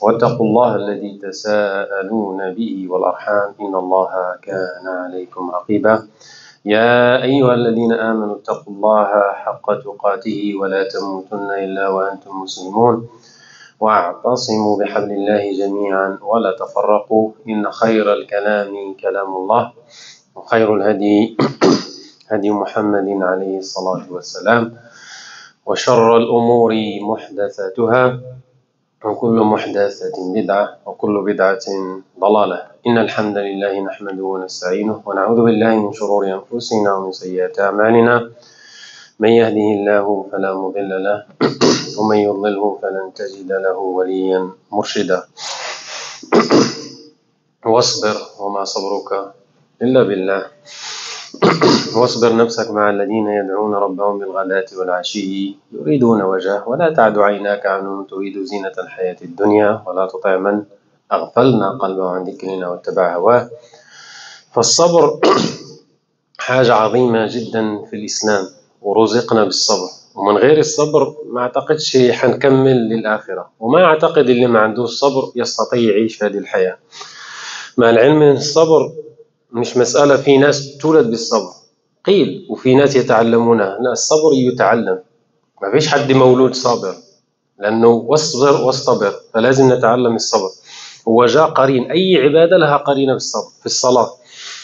واتقوا الله الذي تساءلون به والأرحام إن الله كان عليكم رقيبا يا أيها الذين آمنوا اتقوا الله حق تقاته ولا تموتن إلا وأنتم مسلمون واعتصموا بحبل الله جميعا ولا تفرقوا إن خير الكلام كلام الله وخير الهدي هدي محمد عليه الصلاة والسلام وشر الأمور محدثاتها وكل محدثة بدعة وكل بدعة ضلالة إن الحمد لله نحمده ونستعينه ونعوذ بالله من شرور أنفسنا ومن سيئات أعمالنا من يهده الله فلا مضل له ومن يضلله فلن تجد له وليا مرشدا واصبر وما صبرك إلا بالله واصبر نفسك مع الذين يدعون ربهم بالغداة والعشي يريدون وجهه ولا تعد عيناك عنهم تريد زينة الحياة الدنيا ولا تطع من أغفلنا قلبه عن ذكرنا واتبع هواه فالصبر حاجة عظيمة جدا في الإسلام ورزقنا بالصبر ومن غير الصبر ما أعتقدش حنكمل للآخرة وما أعتقد اللي ما عندوش صبر يستطيع يعيش هذه الحياة مع العلم أن الصبر مش مسألة في ناس تولد بالصبر قيل وفي ناس يتعلمونها لا الصبر يتعلم ما فيش حد مولود صابر لأنه واصبر واصطبر فلازم نتعلم الصبر هو جاء قرين أي عبادة لها قرينة بالصبر في الصلاة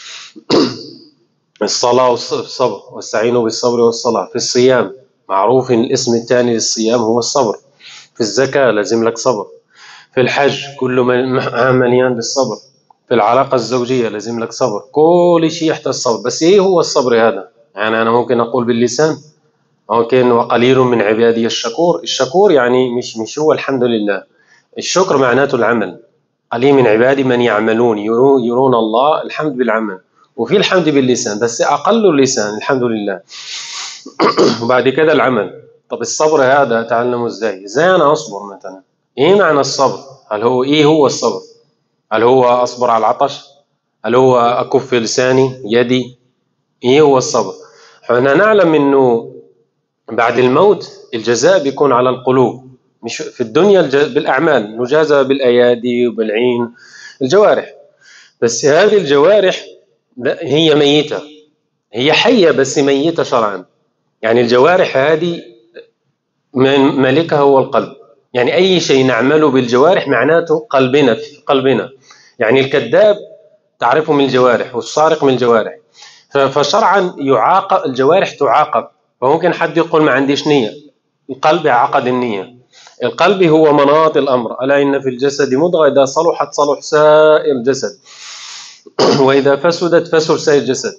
الصلاة والصبر واستعينوا بالصبر والصلاة في الصيام معروف إن الاسم الثاني للصيام هو الصبر في الزكاة لازم لك صبر في الحج كل مليان بالصبر في العلاقة الزوجية لازم لك صبر كل شيء يحتاج صبر بس ايه هو الصبر هذا يعني انا ممكن اقول باللسان ممكن وقليل من عبادي الشكور الشكور يعني مش مش هو الحمد لله الشكر معناته العمل قليل من عبادي من يعملون يرون الله الحمد بالعمل وفي الحمد باللسان بس اقل اللسان الحمد لله وبعد كده العمل طب الصبر هذا اتعلمه ازاي ازاي انا اصبر مثلا ايه معنى الصبر هل هو ايه هو الصبر هل هو أصبر على العطش؟ هل هو أكف لساني يدي؟ إيه هو الصبر؟ احنا نعلم إنه بعد الموت الجزاء بيكون على القلوب مش في الدنيا بالأعمال نجازى بالأيادي وبالعين الجوارح بس هذه الجوارح هي ميتة هي حية بس ميتة شرعا يعني الجوارح هذه مالكها هو القلب يعني أي شيء نعمله بالجوارح معناته قلبنا في قلبنا يعني الكذاب تعرفه من الجوارح والسارق من الجوارح فشرعا يعاقب الجوارح تعاقب فممكن حد يقول ما عنديش نية القلب عقد النية القلب هو مناط الأمر ألا إن في الجسد مضغة إذا صلحت صلح سائر الجسد وإذا فسدت فسد سائر الجسد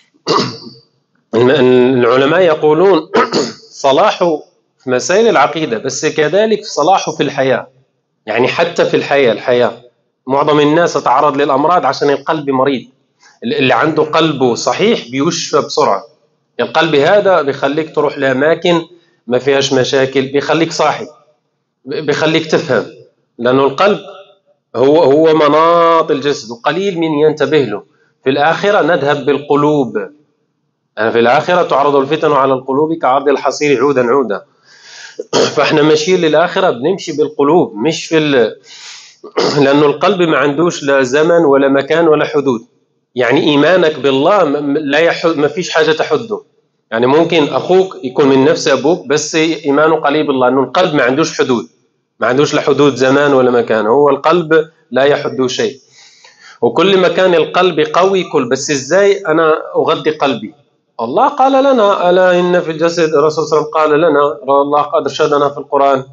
العلماء يقولون صلاح في مسائل العقيدة بس كذلك صلاحه في الحياة يعني حتى في الحياة الحياة معظم الناس تتعرض للأمراض عشان القلب مريض اللي عنده قلبه صحيح بيشفى بسرعة القلب هذا بيخليك تروح لأماكن ما فيهاش مشاكل بيخليك صاحي بيخليك تفهم لأنه القلب هو هو مناط الجسد وقليل من ينتبه له في الآخرة نذهب بالقلوب يعني في الآخرة تعرض الفتن على القلوب كعرض الحصير عودا عودا فاحنا ماشيين للآخرة بنمشي بالقلوب مش في لأنه القلب ما عندوش لا زمن ولا مكان ولا حدود يعني إيمانك بالله لا يحد ما فيش حاجة تحده يعني ممكن أخوك يكون من نفس أبوك بس إيمانه قليل بالله أنه القلب ما عندوش حدود ما عندوش لا حدود زمان ولا مكان هو القلب لا يحد شيء وكل ما كان القلب قوي كل بس إزاي أنا أغذي قلبي الله قال لنا ألا إن في الجسد الرسول صلى الله عليه وسلم قال لنا الله قد أرشدنا في القرآن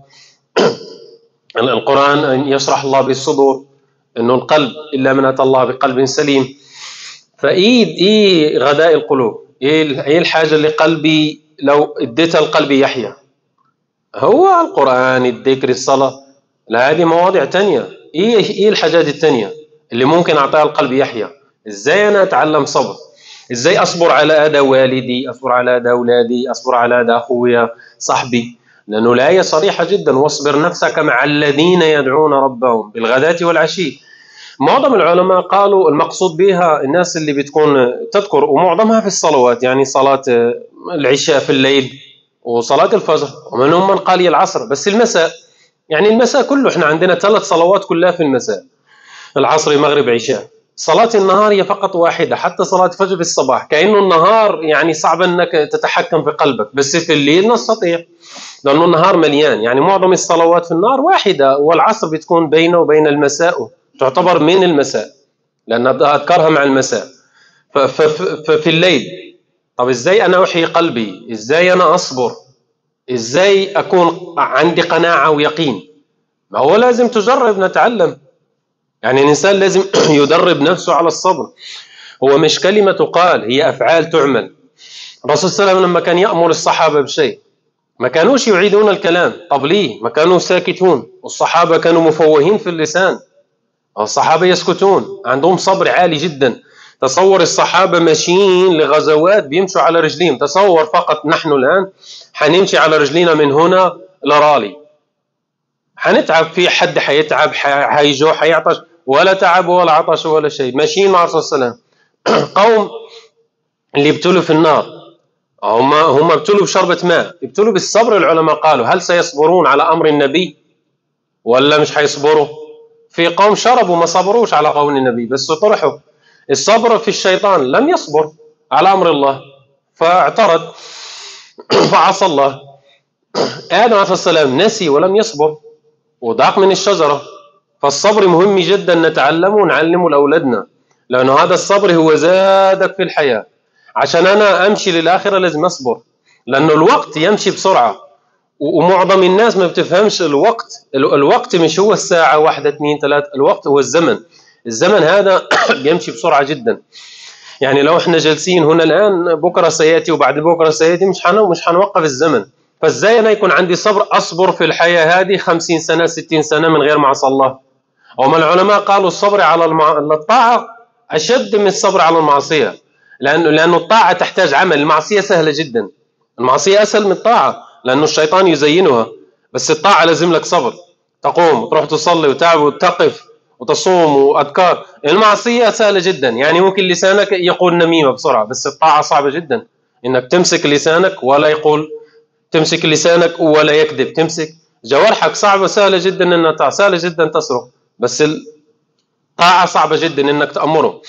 القرآن أن يشرح الله بالصدور أنه القلب إلا من أتى الله بقلب سليم فإيه إيه غذاء القلوب إيه إيه الحاجة اللي قلبي لو اديتها القلب يحيا هو القرآن الذكر الصلاة لا هذه مواضيع تانية إيه إيه الحاجات التانية اللي ممكن أعطيها القلب يحيا إزاي أنا أتعلم صبر إزاي أصبر على أذى والدي أصبر على أذى أولادي أصبر على أذى أخويا صاحبي لأنه الآية صريحة جدا واصبر نفسك مع الذين يدعون ربهم بالغداة والعشي معظم العلماء قالوا المقصود بها الناس اللي بتكون تذكر ومعظمها في الصلوات يعني صلاة العشاء في الليل وصلاة الفجر ومنهم من قال العصر بس المساء يعني المساء كله احنا عندنا ثلاث صلوات كلها في المساء العصر المغرب عشاء صلاة النهار هي فقط واحدة حتى صلاة فجر في الصباح كأنه النهار يعني صعب أنك تتحكم في قلبك بس في الليل نستطيع لأنه النهار مليان يعني معظم الصلوات في النهار واحدة والعصر بتكون بينه وبين المساء تعتبر من المساء لأن أذكرها مع المساء ففي الليل طب إزاي أنا أحيي قلبي إزاي أنا أصبر إزاي أكون عندي قناعة ويقين ما هو لازم تجرب نتعلم يعني الإنسان لازم يدرب نفسه على الصبر هو مش كلمة تقال هي أفعال تعمل الرسول صلى الله عليه وسلم لما كان يأمر الصحابة بشيء ما كانوش يعيدون الكلام طب ليه ما كانوا ساكتون والصحابة كانوا مفوهين في اللسان الصحابة يسكتون عندهم صبر عالي جدا تصور الصحابة ماشيين لغزوات بيمشوا على رجليهم تصور فقط نحن الآن حنمشي على رجلينا من هنا لرالي حنتعب في حد حيتعب حيجوع حيعطش ولا تعب ولا عطش ولا شيء ماشيين مع الرسول صلى الله عليه وسلم قوم اللي ابتلوا في النار هم هم ابتلوا بشربة ماء ابتلوا بالصبر العلماء قالوا هل سيصبرون على أمر النبي ولا مش حيصبروا في قوم شربوا ما صبروش على قول النبي بس طرحوا الصبر في الشيطان لم يصبر على أمر الله فاعترض فعصى الله آدم عليه السلام نسي ولم يصبر وضاق من الشجرة فالصبر مهم جدا نتعلمه ونعلمه لأولادنا لأنه هذا الصبر هو زادك في الحياة عشان أنا أمشي للآخرة لازم أصبر لأنه الوقت يمشي بسرعة ومعظم الناس ما بتفهمش الوقت الوقت مش هو الساعة واحدة اثنين ثلاثة الوقت هو الزمن الزمن هذا بيمشي بسرعة جدا يعني لو احنا جالسين هنا الآن بكرة سيأتي وبعد بكرة سيأتي مش مش حنوقف الزمن فازاي أنا يكون عندي صبر أصبر في الحياة هذه خمسين سنة ستين سنة من غير معصى الله وما العلماء قالوا الصبر على المع... الطاعة أشد من الصبر على المعصية لأنه لأنه الطاعة تحتاج عمل المعصية سهلة جدا المعصية أسهل من الطاعة لأنه الشيطان يزينها بس الطاعة لازم لك صبر تقوم وتروح تصلي وتعبد وتقف وتصوم وأذكار المعصية سهلة جدا يعني ممكن لسانك يقول نميمة بسرعة بس الطاعة صعبة جدا إنك تمسك لسانك ولا يقول تمسك لسانك ولا يكذب تمسك جوارحك صعبة سهلة جدا إنها سهلة جدا تصرف بس الطاعة صعبة جدا إنك تأمره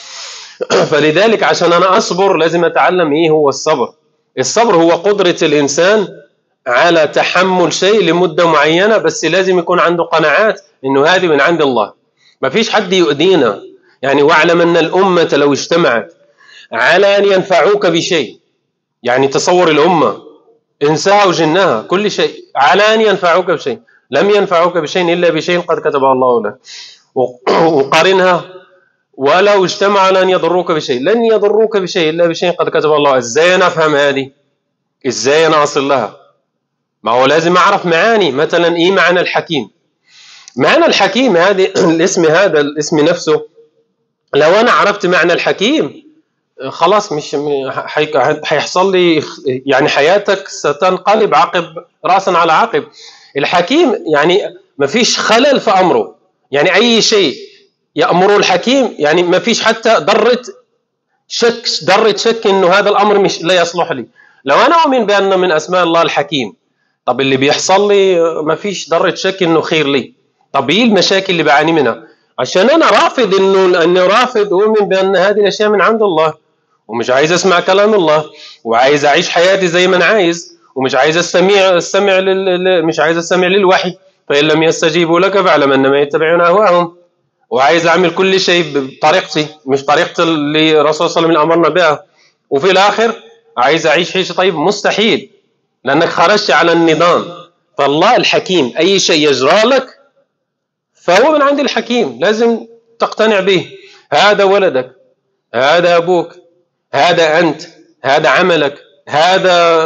فلذلك عشان أنا أصبر لازم أتعلم إيه هو الصبر الصبر هو قدرة الإنسان على تحمل شيء لمدة معينة بس لازم يكون عنده قناعات إنه هذه من عند الله ما فيش حد يؤذينا يعني واعلم أن الأمة لو اجتمعت على أن ينفعوك بشيء يعني تصور الأمة إنساها وجنها كل شيء على أن ينفعوك بشيء لم ينفعوك بشيء إلا بشيء قد كتبه الله لك وقارنها ولو اجتمعوا على أن يضروك بشيء لن يضروك بشيء إلا بشيء قد كتب الله إزاي أنا أفهم هذه إزاي أنا أصل لها ما هو لازم أعرف معاني مثلا إيه معنى الحكيم معنى الحكيم هذه الاسم هذا الاسم نفسه لو أنا عرفت معنى الحكيم خلاص مش حيحصل لي يعني حياتك ستنقلب عقب راسا على عقب الحكيم يعني ما فيش خلل في امره يعني اي شيء يامره الحكيم يعني ما فيش حتى ذره شك ذره شك انه هذا الامر مش لا يصلح لي لو انا اؤمن بانه من اسماء الله الحكيم طب اللي بيحصل لي ما فيش ذره شك انه خير لي طب ايه المشاكل اللي بعاني منها عشان انا رافض انه انه رافض اؤمن بان هذه الاشياء من عند الله ومش عايز اسمع كلام الله وعايز اعيش حياتي زي ما انا عايز ومش عايز استمع استمع لل... مش عايز استمع للوحي فان لم يستجيبوا لك فاعلم انما يتبعون اهواهم وعايز اعمل كل شيء بطريقتي مش طريقه اللي الرسول صلى الله عليه وسلم امرنا بها وفي الاخر عايز اعيش عيشه طيب مستحيل لانك خرجت على النظام فالله الحكيم اي شيء يجرى لك فهو من عند الحكيم لازم تقتنع به هذا ولدك هذا ابوك هذا انت هذا عملك هذا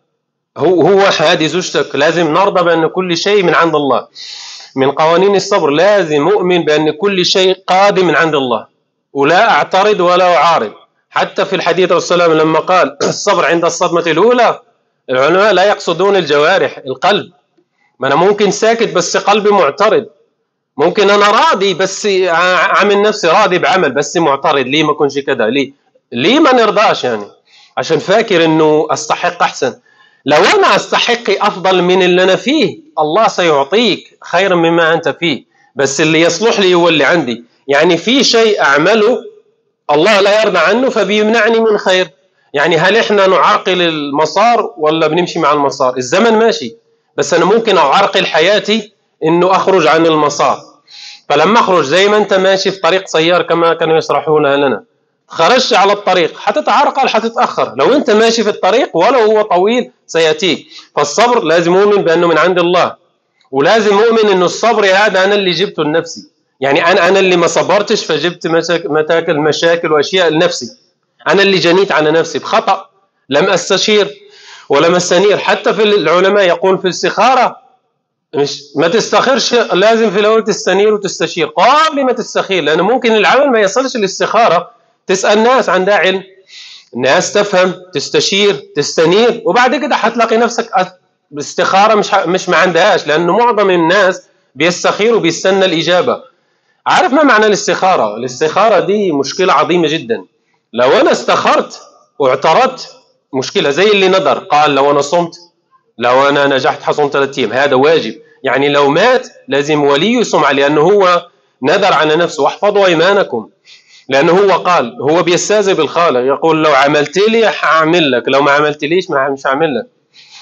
هو هو هذه زوجتك لازم نرضى بان كل شيء من عند الله من قوانين الصبر لازم اؤمن بان كل شيء قادم من عند الله ولا اعترض ولا اعارض حتى في الحديث والسلام لما قال الصبر عند الصدمه الاولى العلماء لا يقصدون الجوارح القلب ما انا ممكن ساكت بس قلبي معترض ممكن انا راضي بس عامل نفسي راضي بعمل بس معترض ليه ما كنش كذا ليه ليه ما نرضاش يعني عشان فاكر انه استحق احسن لو أنا أستحق أفضل من اللي أنا فيه الله سيعطيك خيرا مما أنت فيه بس اللي يصلح لي هو اللي عندي يعني في شيء أعمله الله لا يرضى عنه فبيمنعني من خير يعني هل احنا نعرقل المسار ولا بنمشي مع المسار الزمن ماشي بس انا ممكن اعرقل حياتي انه اخرج عن المسار فلما اخرج زي ما انت ماشي في طريق سيار كما كانوا يشرحونها لنا خرجت على الطريق حتتعرقل حتتاخر لو انت ماشي في الطريق ولو هو طويل سياتيك فالصبر لازم مؤمن بانه من عند الله ولازم مؤمن انه الصبر هذا انا اللي جبته لنفسي يعني انا انا اللي ما صبرتش فجبت مشاكل مشاكل واشياء لنفسي انا اللي جنيت على نفسي بخطا لم استشير ولم استنير حتى في العلماء يقول في الاستخاره مش ما تستخيرش لازم في الاول تستنير وتستشير قبل ما تستخير لانه ممكن العمل ما يصلش للاستخاره تسال ناس عندها علم الناس تفهم تستشير تستنير وبعد كده حتلاقي نفسك باستخاره مش مش ما عندهاش لانه معظم الناس بيستخير وبيستنى الاجابه عارف ما معنى الاستخاره الاستخاره دي مشكله عظيمه جدا لو انا استخرت واعترضت مشكله زي اللي نذر قال لو انا صمت لو انا نجحت حصوم ثلاث ايام هذا واجب يعني لو مات لازم ولي يصوم عليه لانه هو نذر على نفسه واحفظوا ايمانكم لانه هو قال هو بيستهزئ بالخالق يقول لو عملت لي هعمل لك لو ما عملتليش ما مش هعمل لك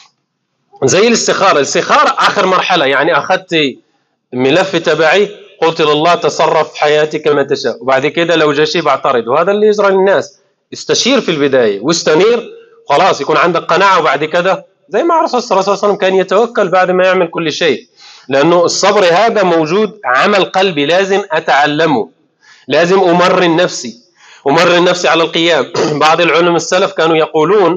زي الاستخاره الاستخاره اخر مرحله يعني اخذت ملف تبعي قلت لله تصرف في حياتي كما تشاء وبعد كده لو جا شيء بعترض وهذا اللي يجرى للناس استشير في البدايه واستنير خلاص يكون عندك قناعه وبعد كده زي ما الرسول صلى الله عليه وسلم كان يتوكل بعد ما يعمل كل شيء لانه الصبر هذا موجود عمل قلبي لازم اتعلمه لازم امرن نفسي امرن نفسي على القيام بعض العلماء السلف كانوا يقولون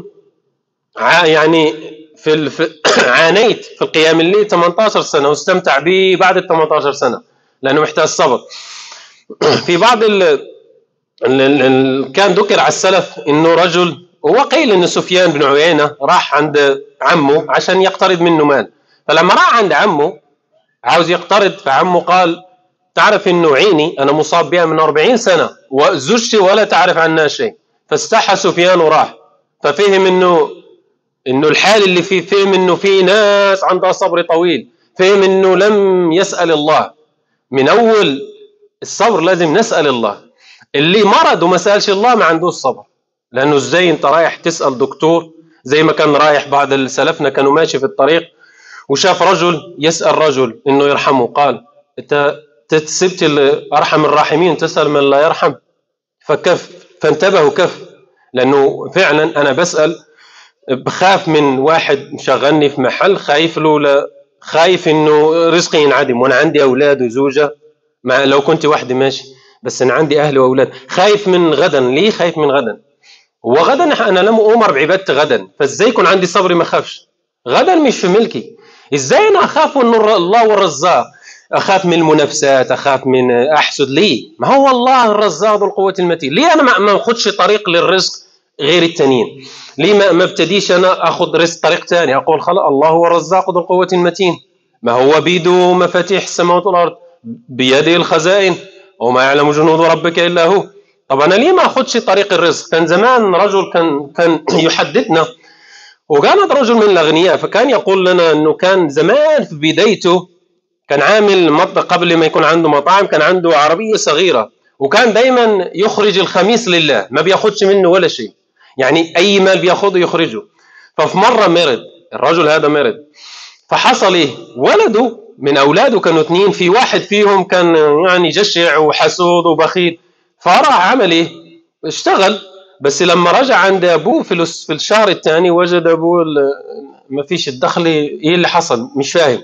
يعني في, في عانيت في القيام الليل 18 سنه واستمتع به بعد ال 18 سنه لانه محتاج صبر في بعض ال ال كان ذكر على السلف انه رجل هو قيل ان سفيان بن عيينه راح عند عمه عشان يقترض منه مال فلما راح عند عمه عاوز يقترض فعمه قال تعرف انه عيني انا مصاب بها من 40 سنه وزوجتي ولا تعرف عنها شيء فاستحى سفيان وراح ففهم انه انه الحال اللي فيه فهم انه في ناس عندها صبر طويل فهم انه لم يسال الله من اول الصبر لازم نسال الله اللي مرض وما سالش الله ما عندوش صبر لانه ازاي انت رايح تسال دكتور زي ما كان رايح بعض سلفنا كانوا ماشي في الطريق وشاف رجل يسال رجل انه يرحمه قال انت سبت ارحم الراحمين تسال من لا يرحم فكف فانتبهوا كف لانه فعلا انا بسال بخاف من واحد مشغلني في محل خايف له خايف انه رزقي ينعدم وانا عندي اولاد وزوجه مع لو كنت وحدي ماشي بس انا عندي اهل واولاد خايف من غدا ليه خايف من غدا وغدا انا لم امر بعبادتي غدا فازاي يكون عندي صبري ما اخافش غدا مش في ملكي ازاي انا اخاف ان الله والرزاق اخاف من المنافسات اخاف من احسد ليه ما هو الله الرزاق ذو القوه المتين ليه انا ما اخدش طريق للرزق غير التانيين ليه ما ما ابتديش انا اخذ رزق طريق ثاني اقول خلاص الله هو الرزاق ذو القوه المتين ما هو بيده مفاتيح السماوات والارض بيده الخزائن وما يعلم جنود ربك الا هو طب انا ليه ما اخذش طريق الرزق كان زمان رجل كان كان يحدثنا وكان رجل من الاغنياء فكان يقول لنا انه كان زمان في بدايته كان عامل قبل ما يكون عنده مطاعم كان عنده عربيه صغيره وكان دايما يخرج الخميس لله ما بياخدش منه ولا شيء يعني اي مال بياخده يخرجه ففي مره مرض الرجل هذا مرض فحصل ايه ولده من اولاده كانوا اثنين في واحد فيهم كان يعني جشع وحسود وبخيل فراح عمل ايه اشتغل بس لما رجع عند ابوه في في الشهر الثاني وجد ابوه ما فيش الدخل ايه اللي حصل مش فاهم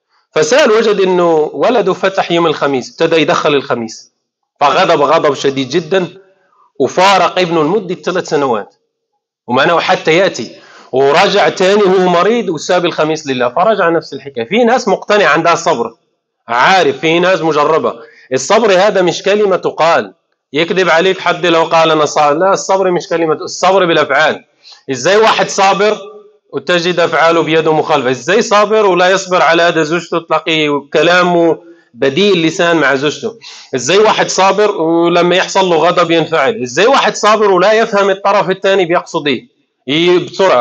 فسال وجد انه ولده فتح يوم الخميس ابتدى يدخل الخميس فغضب غضب شديد جدا وفارق ابنه لمدة ثلاث سنوات ومعناه حتى يأتي ورجع تاني وهو مريض وساب الخميس لله فرجع نفس الحكاية في ناس مقتنعة عندها صبر عارف في ناس مجربة الصبر هذا مش كلمة تقال يكذب عليك حد لو قال أنا صابر لا الصبر مش كلمة الصبر بالأفعال إزاي واحد صابر وتجد أفعاله بيده مخالفة إزاي صابر ولا يصبر على هذا زوجته تلاقيه كلامه بديء اللسان مع زوجته ازاي واحد صابر ولما يحصل له غضب ينفعل ازاي واحد صابر ولا يفهم الطرف الثاني بيقصد ايه بسرعه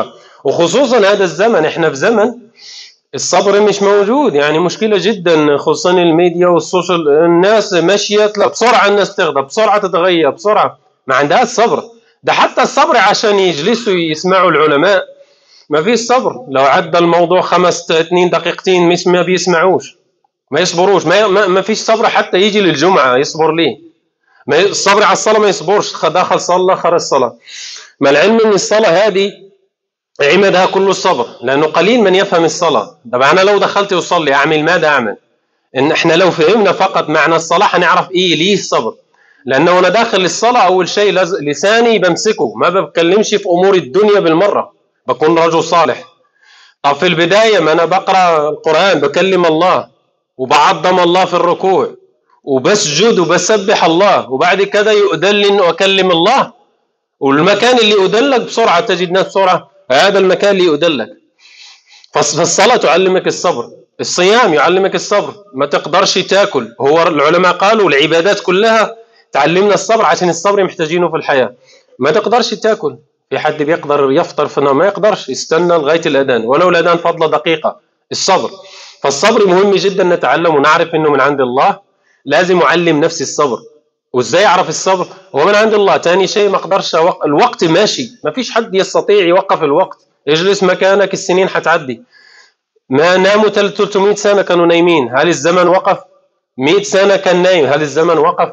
وخصوصا هذا الزمن احنا في زمن الصبر مش موجود يعني مشكلة جدا خصوصا الميديا والسوشيال الناس ماشية بسرعة الناس تغضب بسرعة تتغير بسرعة ما عندهاش صبر ده حتى الصبر عشان يجلسوا يسمعوا العلماء ما فيش صبر لو عدى الموضوع خمس اثنين دقيقتين مش ما بيسمعوش ما يصبروش ما, ما, ما فيش صبر حتى يجي للجمعة يصبر ليه ما الصبر على الصلاة ما يصبرش دخل صلى خرج الصلاة ما العلم ان الصلاة هذه عمدها كل الصبر لانه قليل من يفهم الصلاة طب انا لو دخلت اصلي اعمل ماذا اعمل ان احنا لو فهمنا فقط معنى الصلاة هنعرف ايه ليه الصبر لانه انا داخل الصلاة اول شيء لساني بمسكه ما بتكلمش في امور الدنيا بالمرة بكون رجل صالح طب في البداية ما انا بقرأ القرآن بكلم الله وبعظم الله في الركوع وبسجد وبسبح الله وبعد كده يؤذن لي انه اكلم الله والمكان اللي يؤذن لك بسرعه تجد ناس بسرعه هذا المكان اللي يؤذن لك فالصلاه تعلمك الصبر الصيام يعلمك الصبر ما تقدرش تاكل هو العلماء قالوا العبادات كلها تعلمنا الصبر عشان الصبر محتاجينه في الحياه ما تقدرش تاكل في حد بيقدر يفطر في ما يقدرش يستنى لغايه الاذان ولو الاذان فضل دقيقه الصبر فالصبر مهم جدا نتعلم ونعرف انه من عند الله لازم اعلم نفسي الصبر وازاي اعرف الصبر هو من عند الله ثاني شيء ما اقدرش أوق... الوقت ماشي ما فيش حد يستطيع يوقف الوقت اجلس مكانك السنين حتعدي ما ناموا 300 سنه كانوا نايمين هل الزمن وقف 100 سنه كان نايم هل الزمن وقف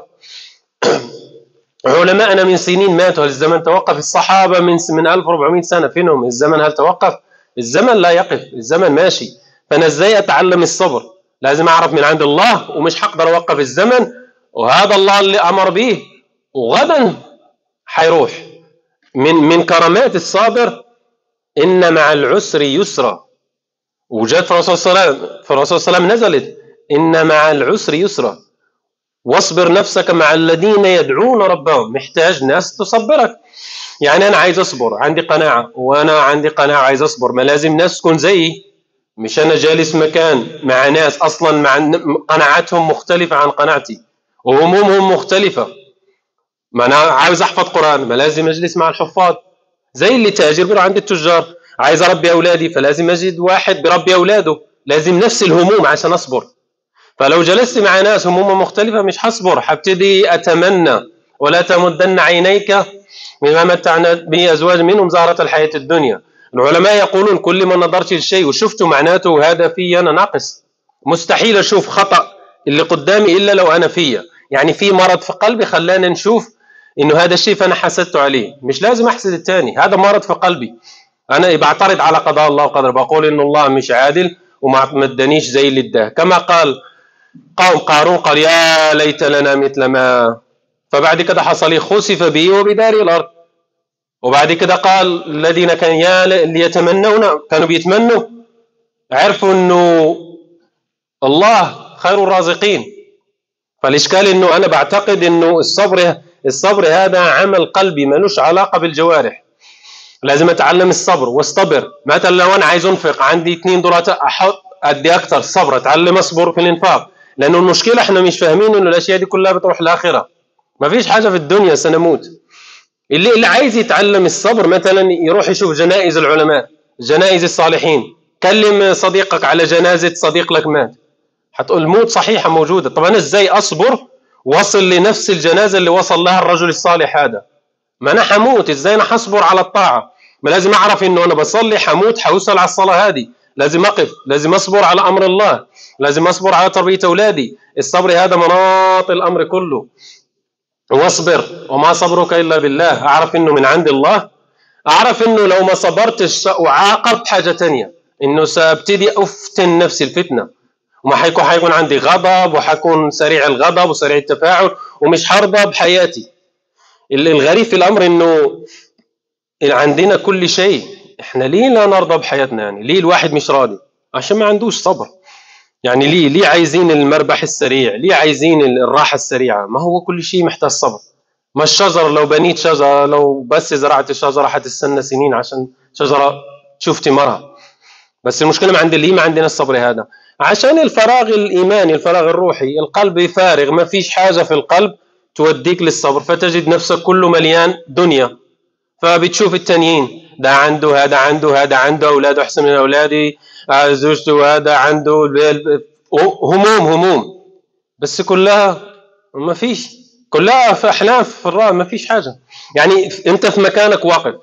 علماءنا من سنين ماتوا هل الزمن توقف الصحابه من من 1400 سنه فينهم الزمن هل توقف الزمن لا يقف الزمن ماشي فانا ازاي اتعلم الصبر لازم اعرف من عند الله ومش هقدر اوقف الزمن وهذا الله اللي امر به وغدا حيروح من من كرامات الصابر ان مع العسر يسرا وجاءت في الرسول صلى الله عليه وسلم في الرسول صلى الله عليه وسلم نزلت ان مع العسر يسرا واصبر نفسك مع الذين يدعون ربهم محتاج ناس تصبرك يعني انا عايز اصبر عندي قناعه وانا عندي قناعه عايز اصبر ما لازم ناس تكون زيي مش انا جالس مكان مع ناس اصلا مع قناعاتهم مختلفه عن قناعتي وهمومهم مختلفه ما انا عاوز احفظ قران ما لازم اجلس مع الحفاظ زي اللي تاجر بيروح عند التجار عايز اربي اولادي فلازم اجد واحد بربي اولاده لازم نفس الهموم عشان اصبر فلو جلست مع ناس همومهم مختلفه مش حصبر حبتدي اتمنى ولا تمدن عينيك مما متعنا به ازواج منهم زهره الحياه الدنيا العلماء يقولون كل ما نظرت للشيء وشفته معناته هذا في أنا ناقص مستحيل أشوف خطأ اللي قدامي إلا لو أنا فيا يعني في مرض في قلبي خلاني نشوف إنه هذا الشيء فأنا حسدته عليه مش لازم أحسد الثاني هذا مرض في قلبي أنا بعترض على قضاء الله وقدر بقول إنه الله مش عادل وما مدنيش زي اللي اداه كما قال قوم قارون قال يا ليت لنا مثل ما فبعد كده حصل خسف به وبدار الأرض وبعد كده قال الذين كان يا اللي يتمنون كانوا بيتمنوا عرفوا انه الله خير الرازقين فالاشكال انه انا بعتقد انه الصبر الصبر هذا عمل قلبي ملوش علاقه بالجوارح لازم اتعلم الصبر واصطبر مثلا لو انا عايز انفق عندي 2 دولار احط ادي اكثر صبر اتعلم اصبر في الانفاق لانه المشكله احنا مش فاهمين انه الاشياء دي كلها بتروح الاخره ما فيش حاجه في الدنيا سنموت اللي اللي عايز يتعلم الصبر مثلا يروح يشوف جنائز العلماء جنائز الصالحين كلم صديقك على جنازة صديق لك مات هتقول الموت صحيحة موجودة طب أنا إزاي أصبر وصل لنفس الجنازة اللي وصل لها الرجل الصالح هذا ما أنا حموت إزاي أنا حصبر على الطاعة ما لازم أعرف إنه أنا بصلي حموت حوصل على الصلاة هذه لازم أقف لازم أصبر على أمر الله لازم أصبر على تربية أولادي الصبر هذا مناط الأمر كله واصبر وما صبرك الا بالله اعرف انه من عند الله اعرف انه لو ما صبرتش وعاقبت حاجه تانية انه سابتدي افتن نفسي الفتنه وما حيكون حيكون عندي غضب وحكون سريع الغضب وسريع التفاعل ومش حرضى بحياتي الغريب في الامر انه عندنا كل شيء احنا ليه لا نرضى بحياتنا يعني ليه الواحد مش راضي عشان ما عندوش صبر يعني ليه ليه عايزين المربح السريع ليه عايزين الراحة السريعة ما هو كل شيء محتاج صبر ما الشجر لو بنيت شجرة لو بس زرعت الشجرة حتستنى سنين عشان شجرة تشوف ثمارها بس المشكلة ما عند اللي ما عندنا الصبر هذا عشان الفراغ الإيماني الفراغ الروحي القلب فارغ ما فيش حاجة في القلب توديك للصبر فتجد نفسك كله مليان دنيا فبتشوف التانيين ده عنده هذا عنده هذا عنده اولاده احسن من اولادي آه، زوجته هذا عنده هموم هموم بس كلها ما فيش كلها في احلام في الراء ما فيش حاجه يعني انت في مكانك واقف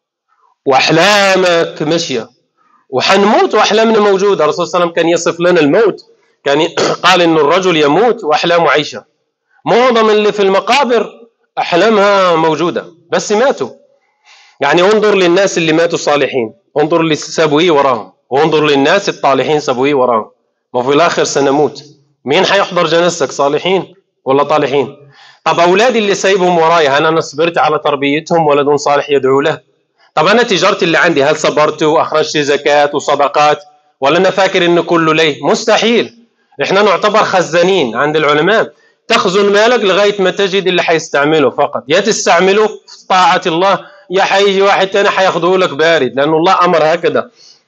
واحلامك ماشيه وحنموت واحلامنا موجوده الرسول صلى الله عليه وسلم كان يصف لنا الموت كان قال انه الرجل يموت واحلامه عايشه معظم اللي في المقابر احلامها موجوده بس ماتوا يعني انظر للناس اللي ماتوا صالحين انظر اللي سابوا ايه وراهم وانظر للناس الطالحين سابوا ايه وراهم ما في الاخر سنموت مين حيحضر جنازتك صالحين ولا طالحين طب اولادي اللي سايبهم وراي هل انا صبرت على تربيتهم ولد صالح يدعو له طب انا تجارتي اللي عندي هل صبرت واخرجت زكاه وصدقات ولا انا فاكر انه كله ليه مستحيل احنا نعتبر خزانين عند العلماء تخزن مالك لغايه ما تجد اللي حيستعمله فقط يا تستعمله في طاعه الله يا حيجي واحد تاني حياخذه لك بارد لانه الله امر هكذا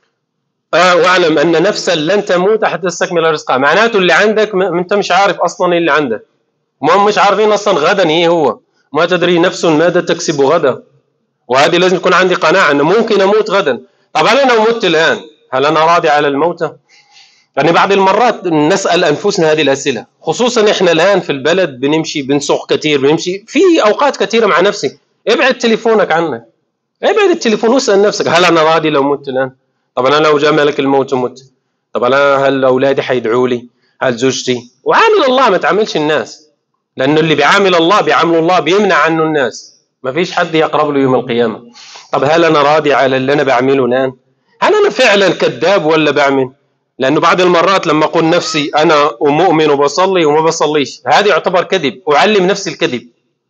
آه واعلم ان نفسا لن تموت حتى تستكمل رزقها معناته اللي عندك انت مش عارف اصلا إيه اللي عندك ما مش عارفين اصلا غدا ايه هو ما تدري نفس ماذا تكسب غدا وهذه لازم يكون عندي قناعه انه ممكن اموت غدا طب هل انا مت الان هل انا راضي على الموتى يعني بعض المرات نسال انفسنا هذه الاسئله خصوصا احنا الان في البلد بنمشي بنسوق كثير بنمشي في اوقات كثيره مع نفسي ابعد تليفونك عنك ابعد التليفون واسال نفسك هل انا راضي لو مت الان طب انا لو جاء ملك الموت ومت طب انا هل اولادي حيدعوا لي هل زوجتي وعامل الله ما تعاملش الناس لانه اللي بيعامل الله بيعامل الله بيمنع عنه الناس ما فيش حد يقرب له يوم القيامه طب هل انا راضي على اللي انا بعمله الان هل انا فعلا كذاب ولا بعمل لانه بعض المرات لما اقول نفسي انا مؤمن وبصلي وما بصليش هذا يعتبر كذب اعلم نفسي الكذب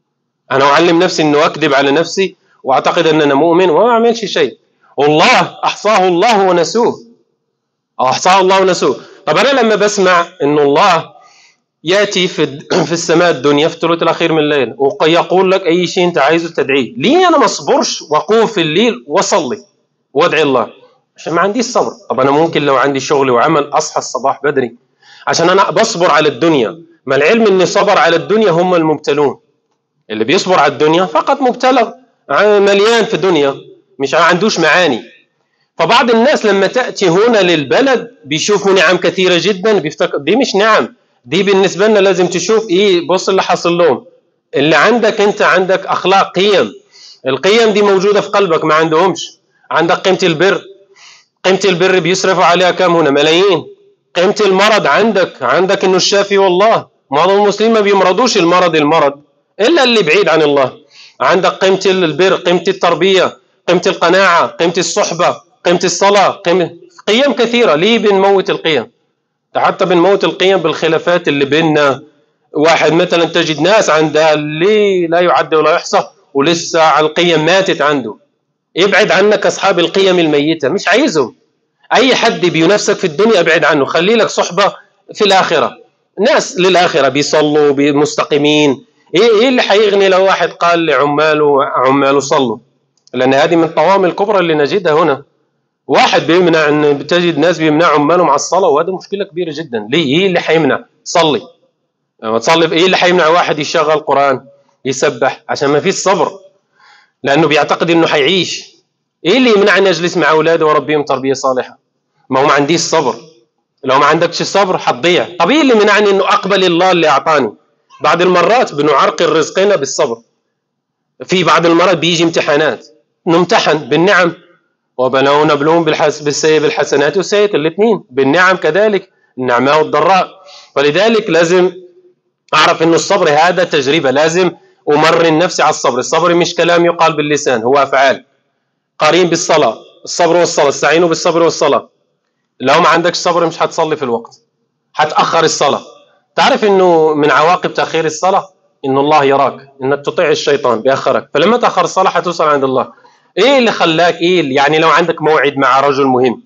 انا اعلم نفسي انه اكذب على نفسي واعتقد ان انا مؤمن وما اعملش شيء والله احصاه الله ونسوه او احصاه الله ونسوه طب انا لما بسمع انه الله ياتي في في السماء الدنيا في الثلث الاخير من الليل ويقول لك اي شيء انت عايزه تدعيه ليه انا ما اصبرش واقوم في الليل واصلي وادعي الله عشان ما عنديش صبر طب انا ممكن لو عندي شغل وعمل اصحى الصباح بدري عشان انا بصبر على الدنيا ما العلم اني صبر على الدنيا هم المبتلون اللي بيصبر على الدنيا فقط مبتلى مليان في الدنيا مش ما عندوش معاني فبعض الناس لما تاتي هنا للبلد بيشوفوا نعم كثيره جدا بيفتكر دي مش نعم دي بالنسبه لنا لازم تشوف ايه بص اللي حصل لهم اللي عندك انت عندك اخلاق قيم القيم دي موجوده في قلبك ما عندهمش عندك قيمه البر قيمه البر بيصرفوا عليها كم هنا ملايين قيمه المرض عندك عندك انه الشافي والله معظم المسلمين ما بيمرضوش المرض المرض الا اللي بعيد عن الله عندك قيمه البر قيمه التربيه قيمه القناعه قيمه الصحبه قيمه الصلاه قيمه قيم كثيره ليه بنموت القيم حتى بنموت القيم بالخلافات اللي بيننا واحد مثلا تجد ناس عندها اللي لا يعد ولا يحصى ولسه القيم ماتت عنده ابعد عنك اصحاب القيم الميته مش عايزهم اي حد بينافسك في الدنيا ابعد عنه خلي لك صحبه في الاخره ناس للاخره بيصلوا مستقيمين ايه ايه اللي حيغني لو واحد قال لعماله عماله صلوا لان هذه من الطوامل الكبرى اللي نجدها هنا واحد بيمنع ان بتجد ناس بيمنعوا عمالهم على الصلاه وهذا مشكله كبيره جدا ليه ايه اللي حيمنع صلي لما تصلي ايه اللي حيمنع واحد يشغل قران يسبح عشان ما فيش صبر لانه بيعتقد انه حيعيش ايه اللي يمنع ان اجلس مع اولاده واربيهم تربيه صالحه ما هو ما عنديش صبر لو ما عندكش صبر حتضيع طب ايه اللي منعني انه اقبل الله اللي اعطاني بعض المرات بنعرقل رزقنا بالصبر في بعض المرات بيجي امتحانات نمتحن بالنعم وبلونا نبلوهم بالحس بالسيء بالحسنات والسيئات الاثنين بالنعم كذلك النعماء والضراء فلذلك لازم اعرف انه الصبر هذا تجربه لازم امرن نفسي على الصبر الصبر مش كلام يقال باللسان هو افعال قارين بالصلاه الصبر والصلاه استعينوا بالصبر والصلاه لو ما عندكش صبر مش هتصلي في الوقت هتاخر الصلاه تعرف انه من عواقب تاخير الصلاه ان الله يراك انك تطيع الشيطان بيأخرك فلما تاخر الصلاه حتوصل عند الله ايه اللي خلاك ايه اللي يعني لو عندك موعد مع رجل مهم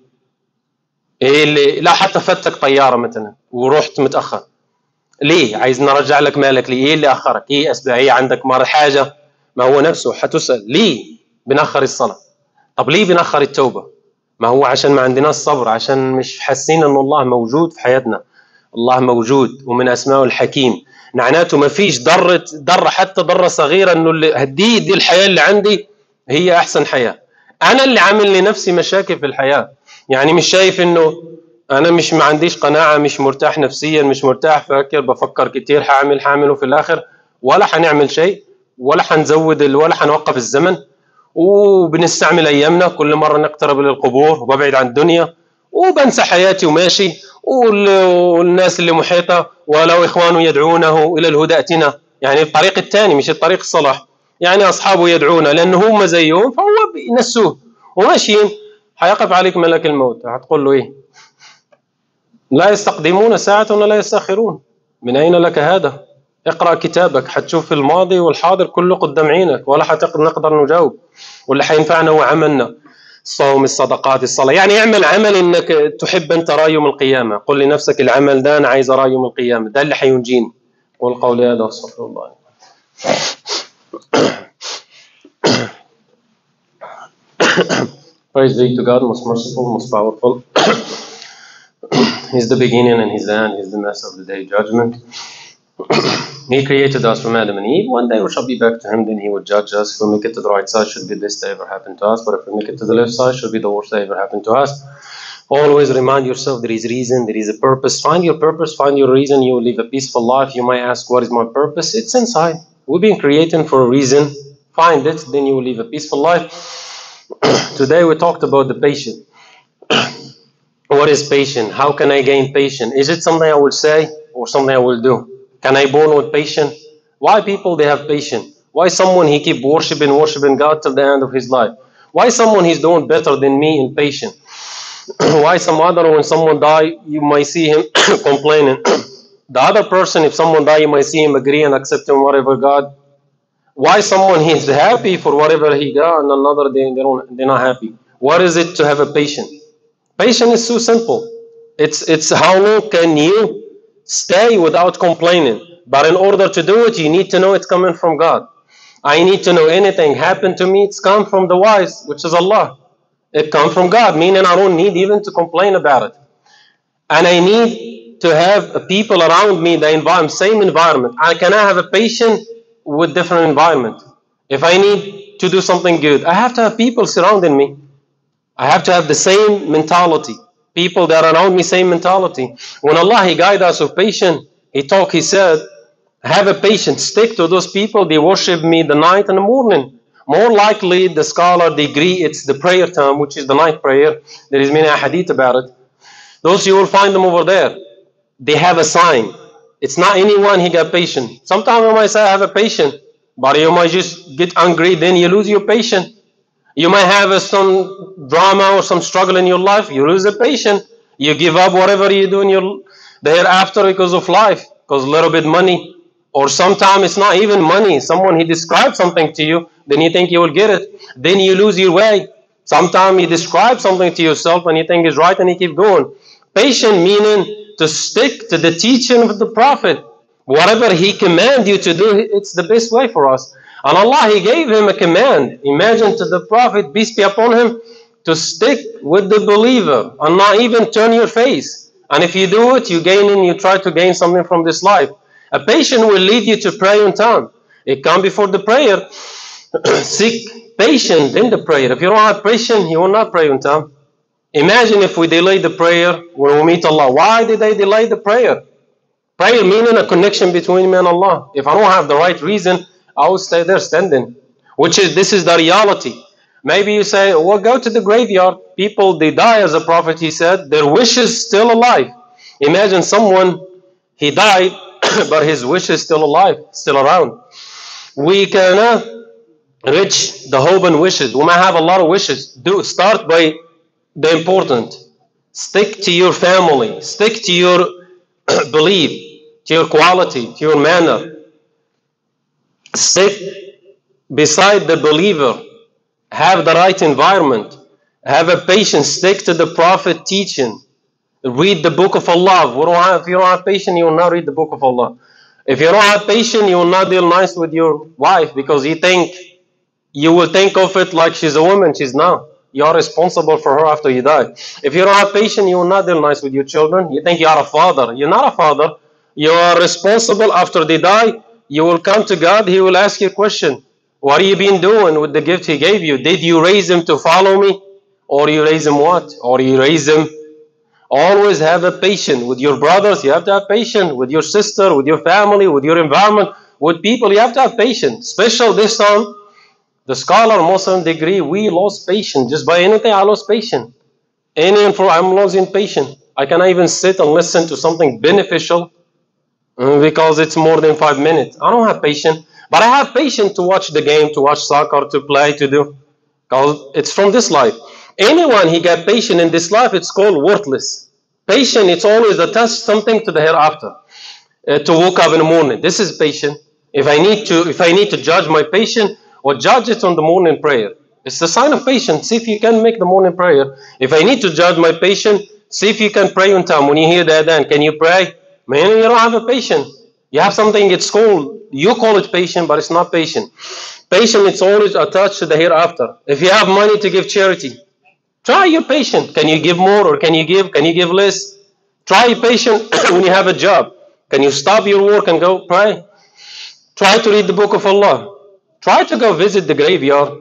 ايه اللي لا حتى فاتك طياره مثلا ورحت متاخر ليه عايز نرجع لك مالك ليه ايه اللي اخرك ايه اسباب ايه عندك مر حاجه ما هو نفسه حتسال ليه بنأخر الصلاه طب ليه بنأخر التوبه ما هو عشان ما عندناش صبر عشان مش حاسين ان الله موجود في حياتنا الله موجود ومن اسمائه الحكيم معناته ما فيش ضرة ضرة حتى ضرة صغيرة انه اللي هدي دي الحياة اللي عندي هي احسن حياه انا اللي عامل لنفسي مشاكل في الحياه يعني مش شايف انه انا مش ما عنديش قناعه مش مرتاح نفسيا مش مرتاح فاكر بفكر كتير هعمل هعمله في الاخر ولا هنعمل شيء ولا هنزود ال- ولا هنوقف الزمن وبنستعمل ايامنا كل مره نقترب للقبور وببعد عن الدنيا وبنسى حياتي وماشي وال- والناس اللي محيطه ولو اخوانه يدعونه الى الهدى اتنا يعني الطريق الثاني مش الطريق الصلاح يعني اصحابه يدعونه لانه هم زيهم فهو بينسوه وماشيين حيقف عليك ملك الموت هتقول له ايه؟ لا يستقدمون ساعة ولا يستأخرون من أين لك هذا؟ اقرأ كتابك حتشوف الماضي والحاضر كله قدام عينك ولا حنقدر نجاوب واللي حينفعنا هو عملنا الصوم الصدقات الصلاة يعني اعمل عمل انك تحب ان تراه يوم القيامة قل لنفسك العمل ده انا عايز اراه يوم القيامة ده اللي حينجيني قول قولي هذا واستغفر الله Praise be to God, most merciful, most powerful. he's the beginning and He's the end. He's the master of the day judgment. he created us from Adam and Eve. One day we shall be back to Him, then He will judge us. If we make it to the right side, should be the best that ever happened to us. But if we make it to the left side, should be the worst that ever happened to us. Always remind yourself there is reason, there is a purpose. Find your purpose, find your reason. You will live a peaceful life. You might ask, What is my purpose? It's inside. We've been created for a reason. Find it, then you will live a peaceful life. Today we talked about the patient. what is patient? How can I gain patience? Is it something I will say or something I will do? Can I born with patience? Why people they have patience? Why someone he keep worshiping, worshiping God till the end of his life? Why someone he's doing better than me in patience? Why some other when someone die you might see him complaining? the other person if someone die you might see him agree and accepting whatever God why someone is happy for whatever he got and another they, they don't they're not happy what is it to have a patient patience is so simple it's it's how long can you stay without complaining but in order to do it you need to know it's coming from god i need to know anything happened to me it's come from the wise which is allah it come from god meaning i don't need even to complain about it and i need to have people around me the environment same environment i cannot have a patient with different environment. If I need to do something good, I have to have people surrounding me. I have to have the same mentality. People that are around me, same mentality. When Allah He guide us with patience, He talk, He said, have a patience, stick to those people, they worship me the night and the morning. More likely, the scholar they agree it's the prayer time, which is the night prayer. There is many hadith about it. Those you will find them over there. They have a sign. It's not anyone he got patient. Sometimes you might say, I have a patient, but you might just get angry, then you lose your patience. You might have a, some drama or some struggle in your life, you lose the patient. You give up whatever you do in your thereafter because of life, because a little bit money. Or sometimes it's not even money. Someone he describes something to you, then you think you will get it. Then you lose your way. Sometimes you describe something to yourself and you think it's right and you keep going. Patient meaning to stick to the teaching of the Prophet. Whatever he command you to do, it's the best way for us. And Allah, He gave him a command. Imagine to the Prophet, peace be upon him, to stick with the believer and not even turn your face. And if you do it, you gain and you try to gain something from this life. A patient will lead you to pray on time. It come before the prayer. Seek patience in the prayer. If you don't have patience, you will not pray on time. Imagine if we delay the prayer when we meet Allah. Why did they delay the prayer? Prayer meaning a connection between me and Allah. If I don't have the right reason, I will stay there standing. Which is this is the reality. Maybe you say, well, go to the graveyard. People they die, as the Prophet he said, their wish is still alive. Imagine someone he died, but his wish is still alive, still around. We cannot reach the hope and wishes. We might have a lot of wishes. Do start by the important. Stick to your family. Stick to your belief, to your quality, to your manner. Stick beside the believer. Have the right environment. Have a patience. Stick to the Prophet teaching. Read the book of Allah. We don't have, if you don't have patience, you will not read the book of Allah. If you don't have patience, you will not deal nice with your wife because you think you will think of it like she's a woman. She's not. You are responsible for her after you die. If you don't have patience, you will not deal nice with your children. You think you are a father. You're not a father. You are responsible after they die. You will come to God. He will ask you a question. What have you been doing with the gift he gave you? Did you raise him to follow me? Or you raise him what? Or you raise him Always have a patience with your brothers. You have to have patience with your sister, with your family, with your environment, with people. You have to have patience. Special this time, the scholar Muslim degree, we lost patience. Just by anything, I lost patience. Any info, I'm losing patience. I cannot even sit and listen to something beneficial uh, because it's more than five minutes. I don't have patience. But I have patience to watch the game, to watch soccer, to play, to do. Because it's from this life. Anyone he got patient in this life, it's called worthless. Patient, it's always attached something to the hereafter. Uh, to wake up in the morning. This is patient. If I need to, if I need to judge my patient, or judge it on the morning prayer. It's the sign of patience. See if you can make the morning prayer. If I need to judge my patient, see if you can pray on time. When you hear that, then can you pray? Man, you don't have a patient. You have something. It's called. You call it patient, but it's not patient. Patient, it's always attached to the hereafter. If you have money to give charity, Try your patient. Can you give more or can you give? Can you give less? Try your patient when you have a job. Can you stop your work and go pray? Try to read the book of Allah. Try to go visit the graveyard.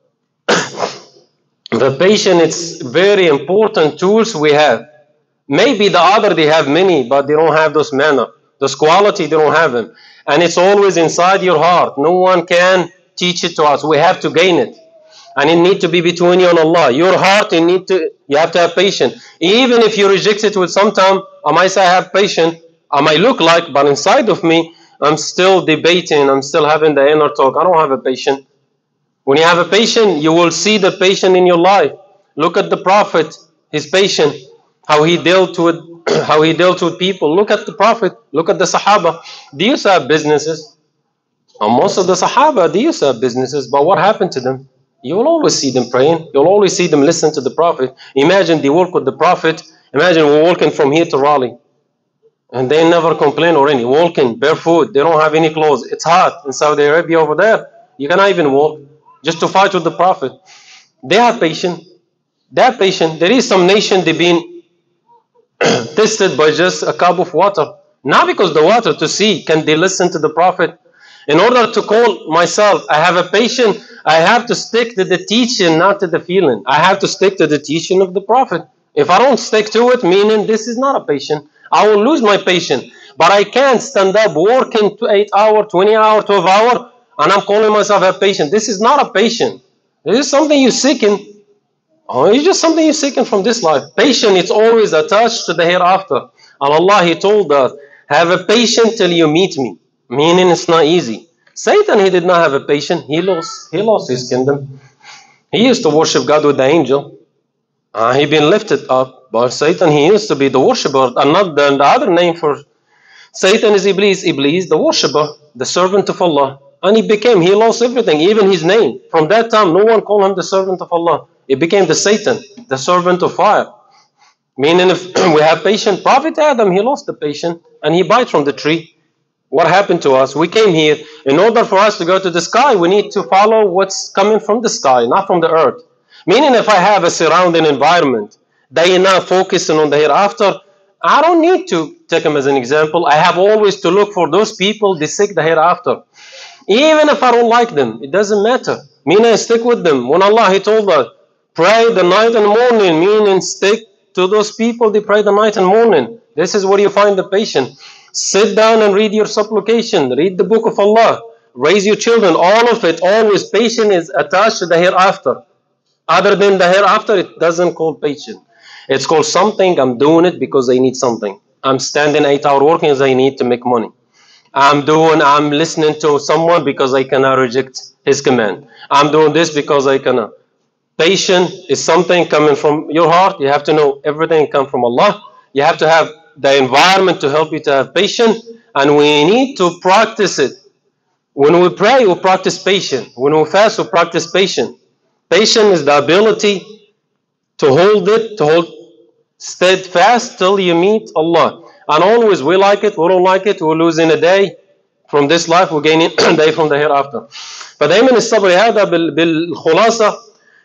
the patient it's very important tools we have. Maybe the other they have many, but they don't have those manner. Those quality they don't have them. And it's always inside your heart. No one can teach it to us. We have to gain it and it need to be between you and Allah. Your heart, you need to, you have to have patience. Even if you reject it with some time, I might say I have patience. I might look like, but inside of me, I'm still debating. I'm still having the inner talk. I don't have a patient. When you have a patient, you will see the patient in your life. Look at the Prophet, his patient, how he dealt with how he dealt with people. Look at the Prophet. Look at the Sahaba. They used to have businesses. And most of the Sahaba, they used to have businesses, but what happened to them? You will always see them praying. You'll always see them listen to the Prophet. Imagine they work with the Prophet. Imagine we're walking from here to Raleigh. And they never complain or any. Walking barefoot. They don't have any clothes. It's hot in Saudi Arabia over there. You cannot even walk just to fight with the Prophet. They have patience. They have patience. There is some nation they've been tested by just a cup of water. Not because the water to see can they listen to the Prophet. In order to call myself, I have a patient I have to stick to the teaching, not to the feeling. I have to stick to the teaching of the Prophet. If I don't stick to it, meaning this is not a patient, I will lose my patience. But I can't stand up working to 8 hour, 20 hour, 12 hour, and I'm calling myself a patient. This is not a patient. This is something you're seeking. Oh, it's just something you're seeking from this life. Patient, it's always attached to the hereafter. And Allah, He told us, have a patient till you meet me. Meaning it's not easy. Satan, he did not have a patient. He lost, he lost his kingdom. He used to worship God with the angel. Uh, he been lifted up. But Satan, he used to be the worshiper. And not the, the other name for Satan is Iblis. Iblis, the worshiper, the servant of Allah. And he became, he lost everything, even his name. From that time, no one called him the servant of Allah. He became the Satan, the servant of fire. Meaning, if we have patient, Prophet Adam, he lost the patient and he bite from the tree. What happened to us? We came here. In order for us to go to the sky, we need to follow what's coming from the sky, not from the earth. Meaning, if I have a surrounding environment, they are not focusing on the hereafter, I don't need to take them as an example. I have always to look for those people that seek the hereafter. Even if I don't like them, it doesn't matter. Meaning, I stick with them. When Allah He told us, pray the night and morning, meaning stick to those people they pray the night and morning. This is where you find the patient. Sit down and read your supplication. Read the book of Allah. Raise your children. All of it, always patient is attached to the hereafter. Other than the hereafter, it doesn't call patient. It's called something. I'm doing it because I need something. I'm standing eight hour working as I need to make money. I'm doing, I'm listening to someone because I cannot reject his command. I'm doing this because I cannot. Patient is something coming from your heart. You have to know everything comes from Allah. You have to have the environment to help you to have patience, and we need to practice it. When we pray, we practice patience. When we fast, we practice patience. Patience is the ability to hold it, to hold steadfast till you meet Allah. And always, we like it, we don't like it, we're losing a day from this life, we're gaining a day from the hereafter. فدايما الصبر هذا بالخلاصة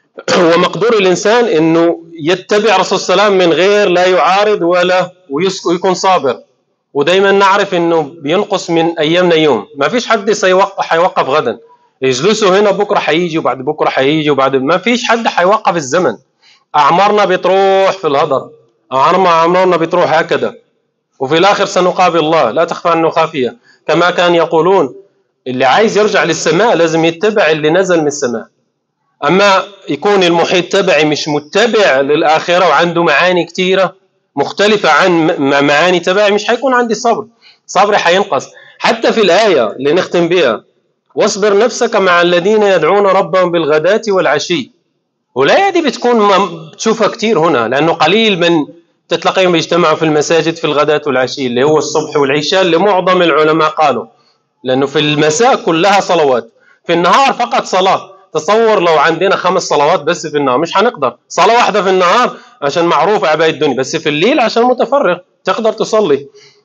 ومقدور الإنسان أنه يتبع رسول الله من غير لا يعارض ولا ويكون صابر ودايما نعرف أنه بينقص من أيامنا يوم ما فيش حد سيوقف حيوقف غدا يجلسوا هنا بكره حيجي وبعد بكره حيجي وبعد ما فيش حد حيوقف الزمن اعمارنا بتروح في الهدر اعمارنا بتروح هكذا وفي الاخر سنقابل الله لا تخفى عنه خافيه كما كان يقولون اللي عايز يرجع للسماء لازم يتبع اللي نزل من السماء اما يكون المحيط تبعي مش متبع للاخره وعنده معاني كثيره مختلفه عن معاني تبعي مش حيكون عندي صبر صبري حينقص حتى في الايه اللي نختم بها واصبر نفسك مع الذين يدعون ربهم بالغداة والعشي والآية دي بتكون بتشوفها كتير هنا لأنه قليل من تتلاقيهم بيجتمعوا في المساجد في الغداة والعشي اللي هو الصبح والعشاء اللي معظم العلماء قالوا لأنه في المساء كلها صلوات في النهار فقط صلاة تصور لو عندنا خمس صلوات بس في النهار مش هنقدر صلاة واحدة في النهار عشان معروف أعباء الدنيا بس في الليل عشان متفرغ تقدر تصلي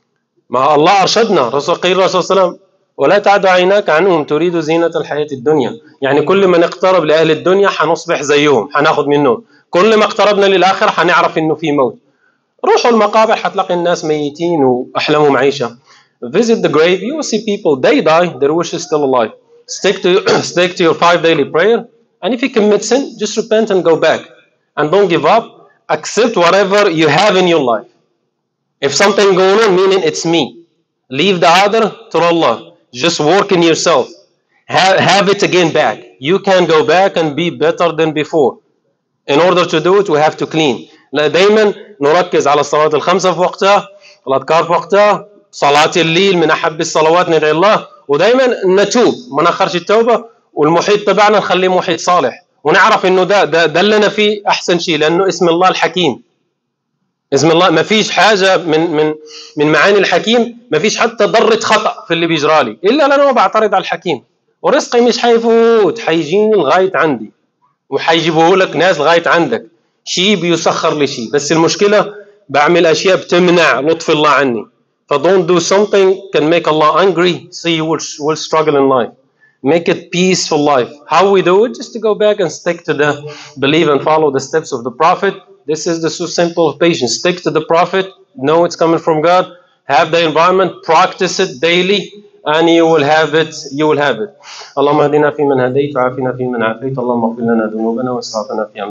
ما الله أرشدنا رسول قيل الرسول صلى الله عليه وسلم ولا تعد عيناك عنهم تريد زينة الحياة الدنيا يعني كل ما نقترب لأهل الدنيا حنصبح زيهم حناخد منهم كل ما اقتربنا للآخرة حنعرف إنه في موت روحوا المقابر حتلاقي الناس ميتين وأحلامهم عيشة visit the grave you will see people they die their wish is still alive stick to stick to your five daily prayer and if you commit sin just repent and go back and don't give up accept whatever you have in your life if something going on meaning it's me leave the other to Allah just work in yourself have, have it again back you can go back and be better than before in order to do it we have to clean لا دايما نركز على الصلوات الخمسة في وقتها الأذكار في وقتها صلاة الليل من أحب الصلوات ندعي الله ودايما نتوب ما نأخرش التوبة والمحيط تبعنا نخليه محيط صالح ونعرف انه ده ده ده اللي انا فيه احسن شيء لانه اسم الله الحكيم اسم الله ما فيش حاجه من من من معاني الحكيم ما فيش حتى ذره خطا في اللي بيجرالي الا لأنا ما بعترض على الحكيم ورزقي مش حيفوت حيجيني لغايه عندي وحيجيبوه لك ناس لغايه عندك شيء بيسخر لشيء بس المشكله بعمل اشياء بتمنع لطف الله عني ف don't do something can make Allah angry so you will, will struggle in life make it peaceful life how we do it just to go back and stick to the believe and follow the steps of the prophet this is the so simple patience stick to the prophet know it's coming from God have the environment practice it daily and you will have it you will have it اللهم اهدنا فيمن هديت وعافنا فيمن عافيت اللهم اغفر لنا ذنوبنا واسرافنا في